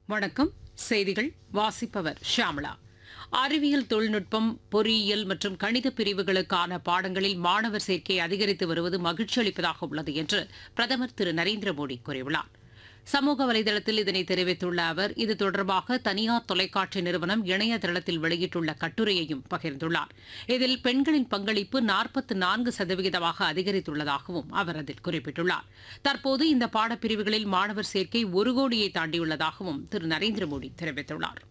வணக்கம் செய்திகள் வாசிப்பவர் ஷியாமளா அறிவியல் தொழில்நுட்பம் பொறியியல் மற்றும் கணித பிரிவுகளுக்கான பாடங்களில் மாணவர் சேர்க்கை அதிகரித்து வருவது மகிழ்ச்சி அளிப்பதாக உள்ளது என்று பிரதமர் திரு நரேந்திர மோடி கூறியுள்ளார் சமூக வலைதளத்தில் இதனை தெரிவித்துள்ள அவர் இது தொடர்பாக தனியார் தொலைக்காட்சி நிறுவனம் இணையதளத்தில் வெளியிட்டுள்ள கட்டுரையையும் பகிர்ந்துள்ளார் இதில் பெண்களின் பங்களிப்பு நாற்பத்தி நான்கு சதவிகிதமாக அதிகரித்துள்ளதாகவும் அவர் அதில் குறிப்பிட்டுள்ளார் தற்போது இந்த பாடப்பிரிவுகளில் மாணவர் சேர்க்கை ஒரு கோடியை தாண்டியுள்ளதாகவும் திரு நரேந்திர மோடி தெரிவித்துள்ளார்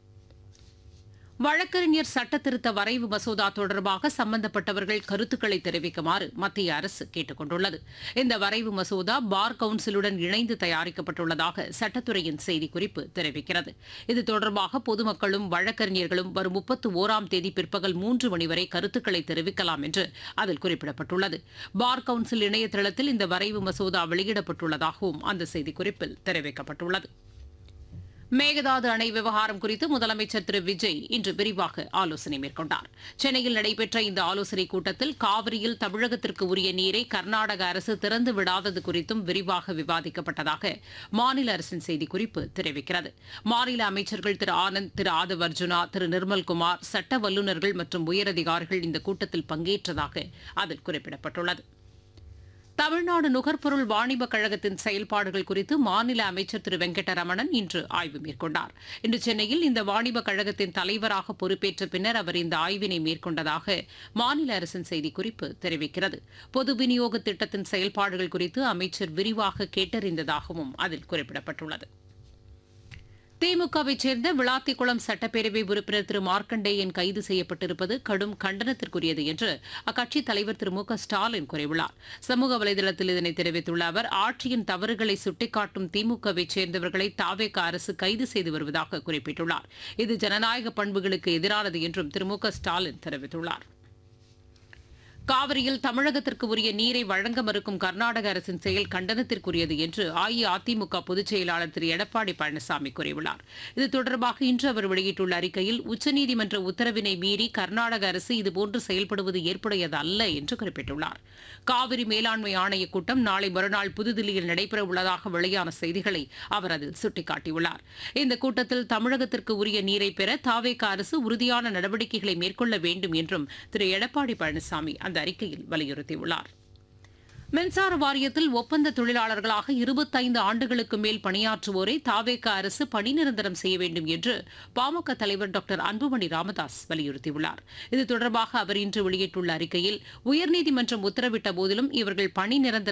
வழக்கறிஞர் சட்டத்திருத்த வரைவு மசோதா தொடர்பாக சம்பந்தப்பட்டவர்கள் கருத்துக்களை தெரிவிக்குமாறு மத்திய அரசு கேட்டுக் கொண்டுள்ளது இந்த வரைவு மசோதா பார் கவுன்சிலுடன் இணைந்து தயாரிக்கப்பட்டுள்ளதாக சட்டத்துறையின் செய்திக்குறிப்பு தெரிவிக்கிறது இது தொடர்பாக பொதுமக்களும் வழக்கறிஞர்களும் வரும் முப்பத்து ஓராம் தேதி பிற்பகல் மூன்று மணி வரை கருத்துக்களை தெரிவிக்கலாம் என்று அதில் குறிப்பிடப்பட்டுள்ளது பார் கவுன்சில் இணையதளத்தில் இந்த வரைவு மசோதா வெளியிடப்பட்டுள்ளதாகவும் அந்த செய்திக்குறிப்பில் தெரிவிக்கப்பட்டுள்ளது மேகதாது அணை விவகாரம் குறித்து முதலமைச்சர் திரு விஜய் இன்று விரிவாக ஆலோசனை மேற்கொண்டார் சென்னையில் நடைபெற்ற இந்த ஆலோசனைக் கூட்டத்தில் காவிரியில் தமிழகத்திற்கு உரிய நீரை கர்நாடக அரசு திறந்து விடாதது குறித்தும் விரிவாக விவாதிக்கப்பட்டதாக மாநில அரசின் செய்திக்குறிப்பு தெரிவிக்கிறது மாநில அமைச்சர்கள் திரு ஆனந்த் திரு ஆதவ் அர்ஜுனா திரு நிர்மல்குமார் சட்ட வல்லுநர்கள் மற்றும் உயரதிகாரிகள் இந்த கூட்டத்தில் பங்கேற்றதாக அதில் குறிப்பிடப்பட்டுள்ளது தமிழ்நாடு நுகர்பொருள் வாணிபக் கழகத்தின் செயல்பாடுகள் குறித்து மாநில அமைச்சர் திரு வெங்கடரமணன் இன்று ஆய்வு மேற்கொண்டார் இன்று சென்னையில் இந்த வாணிபக் கழகத்தின் தலைவராக பொறுப்பேற்ற பின்னர் அவர் இந்த ஆய்வினை மேற்கொண்டதாக மாநில அரசின் செய்திக்குறிப்பு தெரிவிக்கிறது பொது விநியோக திட்டத்தின் செயல்பாடுகள் குறித்து அமைச்சர் விரிவாக கேட்டறிந்ததாகவும் அதில் குறிப்பிடப்பட்டுள்ளது திமுகவைச் சேர்ந்த விளாத்திக்குளம் சட்டப்பேரவை உறுப்பினர் திரு மார்க்கண்டேயன் கைது செய்யப்பட்டிருப்பது கடும் கண்டனத்திற்குரியது என்று அக்கட்சித் தலைவர் திரு மு க ஸ்டாலின் கூறியுள்ளார் சமூக வலைதளத்தில் இதனை தெரிவித்துள்ள அவர் ஆட்சியின் தவறுகளை சுட்டிக்காட்டும் திமுகவைச் சேர்ந்தவர்களை தாவேக அரசு கைது செய்து வருவதாக குறிப்பிட்டுள்ளார் இது ஜனநாயக பண்புகளுக்கு எதிரானது என்றும் திரு மு க ஸ்டாலின் தெரிவித்துள்ளார் காவிரியில் தமிழகத்திற்கு உரிய நீரை வழங்க மறுக்கும் கர்நாடக அரசின் செயல் கண்டனத்திற்குரியது என்று அஇஅதிமுக பொதுச் செயலாளர் திரு எடப்பாடி பழனிசாமி கூறியுள்ளார் இது தொடர்பாக இன்று அவர் வெளியிட்டுள்ள அறிக்கையில் உச்சநீதிமன்ற உத்தரவினை மீறி கர்நாடக அரசு இதுபோன்று செயல்படுவது ஏற்புடையது அல்ல என்று குறிப்பிட்டுள்ளார் காவிரி மேலாண்மை ஆணையக் கூட்டம் நாளை மறுநாள் புதுதில்லியில் நடைபெற உள்ளதாக வெளியான செய்திகளை அவர் அதில் சுட்டிக்காட்டியுள்ளார் இந்த கூட்டத்தில் தமிழகத்திற்கு உரிய நீரை பெற தாவேக அரசு உறுதியான நடவடிக்கைகளை மேற்கொள்ள வேண்டும் என்றும் திரு எடப்பாடி பழனிசாமி அந்த அறிக்கையில் வலியுறுத்தியுள்ளார் மின்சார வாரியத்தில் ஒப்பந்த தொழிலாளர்களாக இருபத்தைந்து ஆண்டுகளுக்கு மேல் பணியாற்றுவோரை தாவேக அரசு பணி நிரந்தரம் செய்ய வேண்டும் என்று பாமக தலைவர் டாக்டர் அன்புமணி ராமதாஸ் வலியுறுத்தியுள்ளார் இது தொடர்பாக அவர் இன்று வெளியிட்டுள்ள அறிக்கையில் உயர்நீதிமன்றம் உத்தரவிட்ட போதிலும் இவர்கள் பணி நிரந்தரம்